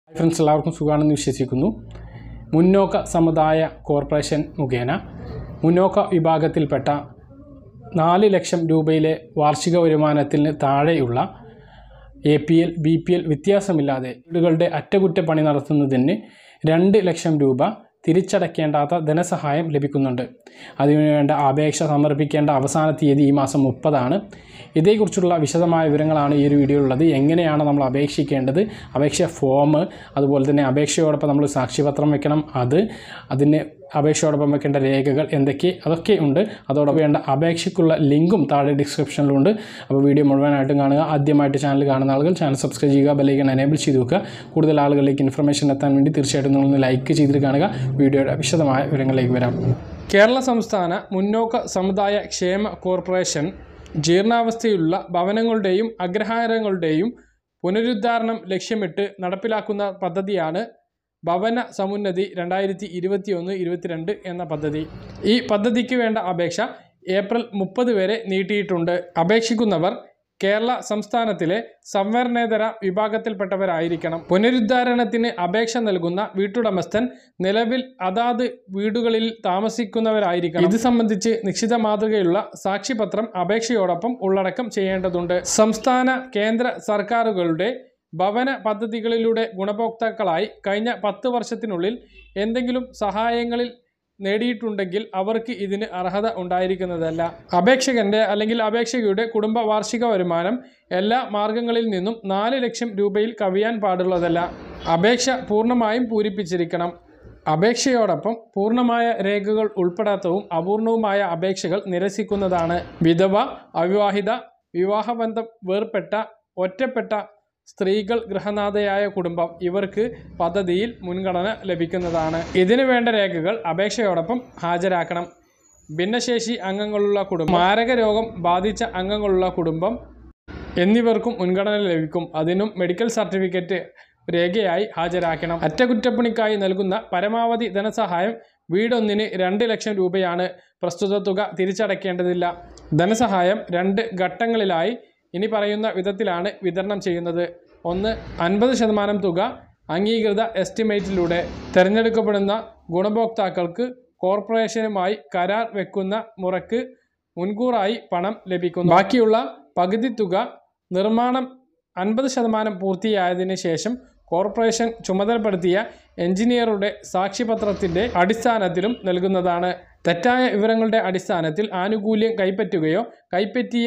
friends എല്ലാവർക്കും സുഖമാണെന്ന് വിശ്വസിക്കുന്നു മുന്നോക്ക സമുദായ കോർപ്പറേഷൻ മുഖേന മുന്നോക്ക വിഭാഗത്തിൽപ്പെട്ട നാല് ലക്ഷം രൂപയിലെ വാർഷിക വരുമാനത്തിന് താഴെയുള്ള A P L B P L വ്യത്യാസമില്ലാതെ വീടുകളുടെ അറ്റകുറ്റപ്പണി നടത്തുന്നതിന് രണ്ട് ലക്ഷം രൂപ തിരിച്ചടയ്ക്കേണ്ടാത്ത ധനസഹായം ലഭിക്കുന്നുണ്ട് അതിനുവേണ്ട അപേക്ഷ സമർപ്പിക്കേണ്ട അവസാന തീയതി ഈ മാസം മുപ്പതാണ് ഇതേക്കുറിച്ചുള്ള വിശദമായ വിവരങ്ങളാണ് ഈ ഒരു വീഡിയോയിലുള്ളത് എങ്ങനെയാണ് നമ്മൾ അപേക്ഷിക്കേണ്ടത് അപേക്ഷ ഫോം അതുപോലെ തന്നെ അപേക്ഷയോടൊപ്പം നമ്മൾ സാക്ഷ്യപത്രം വെക്കണം അത് അതിന് അപേക്ഷയോടൊപ്പം വെക്കേണ്ട രേഖകൾ എന്തൊക്കെ അതൊക്കെ ഉണ്ട് അതോടൊപ്പം വേണ്ട അപേക്ഷയ്ക്കുള്ള ലിങ്കും താഴെ ഡിസ്ക്രിപ്ഷനിലുണ്ട് അപ്പോൾ വീഡിയോ മുഴുവനായിട്ടും കാണുക ആദ്യമായിട്ട് ചാനൽ കാണുന്ന ആളുകൾ ചാനൽ സബ്സ്ക്രൈബ് ചെയ്യുക ബെല്ലൈക്കൺ എനേബിൾ ചെയ്ത് വെക്കുക കൂടുതൽ ആളുകളിലേക്ക് ഇൻഫർമേഷൻ എത്താൻ വേണ്ടി തീർച്ചയായിട്ടും നിങ്ങളൊന്ന് ലൈക്ക് ചെയ്തിട്ട് കാണുക വീഡിയോയുടെ വിശദമായ വിവരങ്ങളിലേക്ക് വരാം കേരള സംസ്ഥാന മുന്നോക്ക സമുദായ ക്ഷേമ കോർപ്പറേഷൻ ജീർണാവസ്ഥയിലുള്ള ഭവനങ്ങളുടെയും അഗ്രഹാരങ്ങളുടെയും പുനരുദ്ധാരണം ലക്ഷ്യമിട്ട് നടപ്പിലാക്കുന്ന പദ്ധതിയാണ് ഭവന സമുന്നതി രണ്ടായിരത്തി ഇരുപത്തി ഒന്ന് ഇരുപത്തിരണ്ട് എന്ന പദ്ധതി ഈ പദ്ധതിക്ക് വേണ്ട അപേക്ഷ ഏപ്രിൽ മുപ്പത് വരെ നീട്ടിയിട്ടുണ്ട് അപേക്ഷിക്കുന്നവർ കേരള സംസ്ഥാനത്തിലെ സംവരണേതര വിഭാഗത്തിൽപ്പെട്ടവരായിരിക്കണം പുനരുദ്ധാരണത്തിന് അപേക്ഷ നൽകുന്ന വീട്ടുടമസ്ഥൻ നിലവിൽ അതാത് വീടുകളിൽ താമസിക്കുന്നവരായിരിക്കണം ഇത് സംബന്ധിച്ച് നിശ്ചിത മാതൃകയുള്ള സാക്ഷ്യപത്രം അപേക്ഷയോടൊപ്പം ഉള്ളടക്കം ചെയ്യേണ്ടതുണ്ട് സംസ്ഥാന കേന്ദ്ര സർക്കാരുകളുടെ ഭവന പദ്ധതികളിലൂടെ ഗുണഭോക്താക്കളായി കഴിഞ്ഞ പത്ത് വർഷത്തിനുള്ളിൽ എന്തെങ്കിലും സഹായങ്ങളിൽ നേടിയിട്ടുണ്ടെങ്കിൽ അവർക്ക് ഇതിന് അർഹത ഉണ്ടായിരിക്കുന്നതല്ല അപേക്ഷകന്റെ അല്ലെങ്കിൽ അപേക്ഷകയുടെ കുടുംബ വാർഷിക വരുമാനം എല്ലാ മാർഗങ്ങളിൽ നിന്നും നാല് ലക്ഷം രൂപയിൽ കവിയാൻ പാടുള്ളതല്ല അപേക്ഷ പൂർണ്ണമായും പൂരിപ്പിച്ചിരിക്കണം അപേക്ഷയോടൊപ്പം പൂർണ്ണമായ രേഖകൾ ഉൾപ്പെടാത്തതും അപൂർണവുമായ അപേക്ഷകൾ നിരസിക്കുന്നതാണ് വിധവ അവിവാഹിത വിവാഹബന്ധം വേർപെട്ട ഒറ്റപ്പെട്ട സ്ത്രീകൾ ഗൃഹനാഥയായ കുടുംബം ഇവർക്ക് പദ്ധതിയിൽ മുൻഗണന ലഭിക്കുന്നതാണ് ഇതിനു വേണ്ട രേഖകൾ അപേക്ഷയോടൊപ്പം ഹാജരാക്കണം ഭിന്നശേഷി അംഗങ്ങളുള്ള കുടുംബം മാരക രോഗം ബാധിച്ച അംഗങ്ങളുള്ള കുടുംബം എന്നിവർക്കും മുൻഗണന ലഭിക്കും അതിനും മെഡിക്കൽ സർട്ടിഫിക്കറ്റ് രേഖയായി ഹാജരാക്കണം അറ്റകുറ്റപ്പണിക്കായി നൽകുന്ന പരമാവധി ധനസഹായം വീടൊന്നിന് രണ്ട് ലക്ഷം രൂപയാണ് പ്രസ്തുത തുക തിരിച്ചടയ്ക്കേണ്ടതില്ല ധനസഹായം രണ്ട് ഘട്ടങ്ങളിലായി ഇനി പറയുന്ന വിധത്തിലാണ് വിതരണം ചെയ്യുന്നത് ഒന്ന് അൻപത് ശതമാനം തുക അംഗീകൃത എസ്റ്റിമേറ്റിലൂടെ തിരഞ്ഞെടുക്കപ്പെടുന്ന ഗുണഭോക്താക്കൾക്ക് കോർപ്പറേഷനുമായി കരാർ വെക്കുന്ന മുറക്ക് മുൻകൂറായി പണം ലഭിക്കുന്നു ബാക്കിയുള്ള പകുതി തുക നിർമ്മാണം അൻപത് ശതമാനം പൂർത്തിയായതിനു ശേഷം കോർപ്പറേഷൻ ചുമതലപ്പെടുത്തിയ എഞ്ചിനീയറുടെ സാക്ഷ്യപത്രത്തിൻ്റെ അടിസ്ഥാനത്തിലും നൽകുന്നതാണ് തെറ്റായ വിവരങ്ങളുടെ അടിസ്ഥാനത്തിൽ ആനുകൂല്യം കൈപ്പറ്റുകയോ കൈപ്പറ്റിയ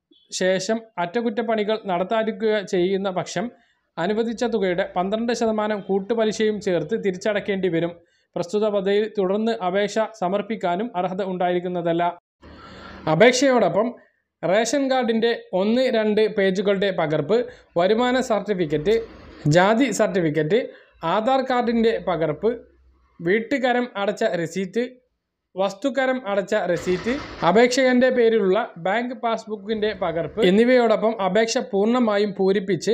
ശേഷം അറ്റകുറ്റപ്പണികൾ നടത്താതിരിക്കുക ചെയ്യുന്ന പക്ഷം അനുവദിച്ച തുകയുടെ പന്ത്രണ്ട് ശതമാനം കൂട്ടുപലിശയും ചേർത്ത് തിരിച്ചടക്കേണ്ടി വരും പ്രസ്തുത പദ്ധതിയിൽ തുടർന്ന് അപേക്ഷ സമർപ്പിക്കാനും അർഹത ഉണ്ടായിരിക്കുന്നതല്ല അപേക്ഷയോടൊപ്പം റേഷൻ കാർഡിൻ്റെ ഒന്ന് രണ്ട് പേജുകളുടെ പകർപ്പ് വരുമാന സർട്ടിഫിക്കറ്റ് ജാതി സർട്ടിഫിക്കറ്റ് ആധാർ കാർഡിൻ്റെ പകർപ്പ് വീട്ടുകരം അടച്ച രസീറ്റ് വസ്തുക്കരം അടച്ച രസീറ്റ് അപേക്ഷകന്റെ പേരിലുള്ള ബാങ്ക് പാസ്ബുക്കിന്റെ പകർപ്പ് എന്നിവയോടൊപ്പം അപേക്ഷ പൂർണ്ണമായും പൂരിപ്പിച്ച്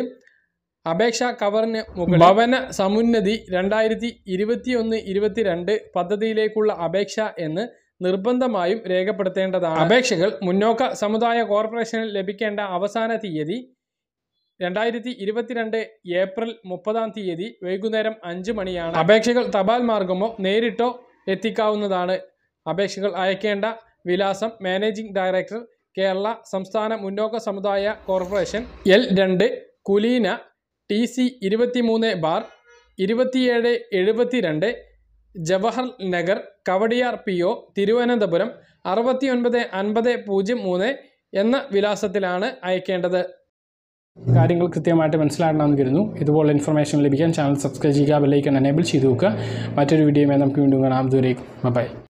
അപേക്ഷ കവറിന് മുകളിൽ ഭവന സമുന്നതി രണ്ടായിരത്തി ഇരുപത്തിയൊന്ന് ഇരുപത്തിരണ്ട് പദ്ധതിയിലേക്കുള്ള അപേക്ഷ എന്ന് നിർബന്ധമായും രേഖപ്പെടുത്തേണ്ടതാണ് അപേക്ഷകൾ മുന്നോക്ക സമുദായ കോർപ്പറേഷനിൽ ലഭിക്കേണ്ട അവസാന തീയതി രണ്ടായിരത്തി ഇരുപത്തിരണ്ട് ഏപ്രിൽ മുപ്പതാം തീയതി വൈകുന്നേരം അഞ്ച് മണിയാണ് അപേക്ഷകൾ തപാൽ മാർഗമോ നേരിട്ടോ എത്തിക്കാവുന്നതാണ് അപേക്ഷകൾ അയക്കേണ്ട വിലാസം മാനേജിംഗ് ഡയറക്ടർ കേരള സംസ്ഥാന മുന്നോക്ക സമുദായ കോർപ്പറേഷൻ എൽ രണ്ട് കുലീന ടി സി ഇരുപത്തിമൂന്ന് ബാർ ഇരുപത്തിയേഴ് എഴുപത്തിരണ്ട് ജവഹർ നഗർ കവടിയാർ പി ഒ തിരുവനന്തപുരം അറുപത്തി ഒൻപത് അൻപത് പൂജ്യം മൂന്ന് എന്ന വിലാസത്തിലാണ് അയക്കേണ്ടത് കാര്യങ്ങൾ കൃത്യമായിട്ട് മനസ്സിലാക്കണമെന്ന് കരുതുന്നു ഇതുപോലെ ഇൻഫർമേഷൻ ലഭിക്കാൻ ചാനൽ സബ്സ്ക്രൈബ് ചെയ്യുക ബെല്ലൈക്കൺ എനേബിൾ ചെയ്ത് നോക്കുക മറ്റൊരു വീഡിയോയുമായി നമുക്ക് വീണ്ടും കാണാം ദൂരേക്കും ബൈ